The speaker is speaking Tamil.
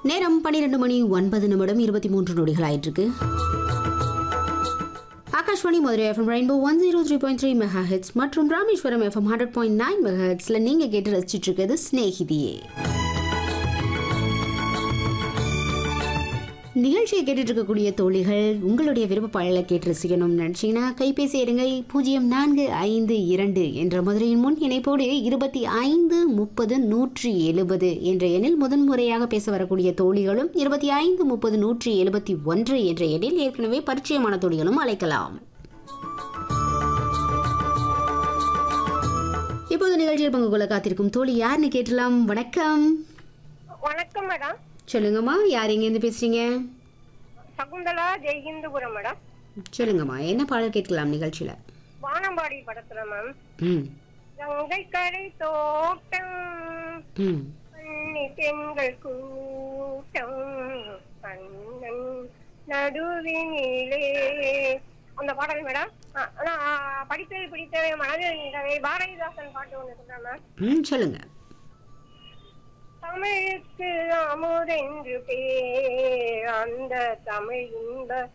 நேரம் பன்னிரெண்டு மணி ஒன்பது நிமிடம் இருபத்தி மூன்று நொடிகள் ஆயிட்டிருக்கு Akashvani Madurai FM rainbow one zero three point three mega hertz மற்றும் Rameswaram FM hundred point nine mega ஹெட்ஸில் நீங்கள் கேட்டு ரசிச்சிட்டு இருக்கிறது ஸ்நேகிதியே நிகழ்ச்சியை கேட்டுட்டு இருக்கக்கூடிய தோழிகள் உங்களுடைய விருப்ப பாடலை கேட்டு ரசிக்கணும்னு நினச்சிங்கன்னா கைபேசி எடுங்கள் பூஜ்ஜியம் நான்கு ஐந்து இரண்டு என்ற மதுரையின் முன் இணைப்போடு இருபத்தி ஐந்து முப்பது நூற்றி எழுபது என்ற எண்ணில் முதன்முறையாக பேச வரக்கூடிய தோழிகளும் இருபத்தி ஐந்து முப்பது நூற்றி எழுபத்தி ஒன்று என்ற எண்ணில் ஏற்கனவே பரிச்சயமான தோழிகளும் அழைக்கலாம் இப்போது நிகழ்ச்சியில் பங்கு கொள்ள காத்திருக்கும் தோழி யாருன்னு கேட்டலாம் வணக்கம் வணக்கம் மேடம் சொல்லுங்கம்மா யார் எங்கேருந்து பேசுறீங்க சகுந்தலா ஜெய்ஹிந்துபுரம் மேடம் சொல்லுங்கம்மா என்ன பாடல் கேட்கலாம் நிகழ்ச்சியில வானம்பாடி படத்துல மேம் ம் கங்கை கரை தோட்டம் ம் கண்ணி பெண்கள் கூட்டம் கண்ணன் நடுவினிலே அந்த பாடல் மேடம் ஆ, நான் படித்தது பிடித்தவை மனதில் நின்றவை பாரதிதாசன் பாட்டு ஒன்று சொல்றேன் மேம் ம் சொல்லுங்க தமிழுக்கு அமுதென்று பேர் அந்த தமிழ் இன்ப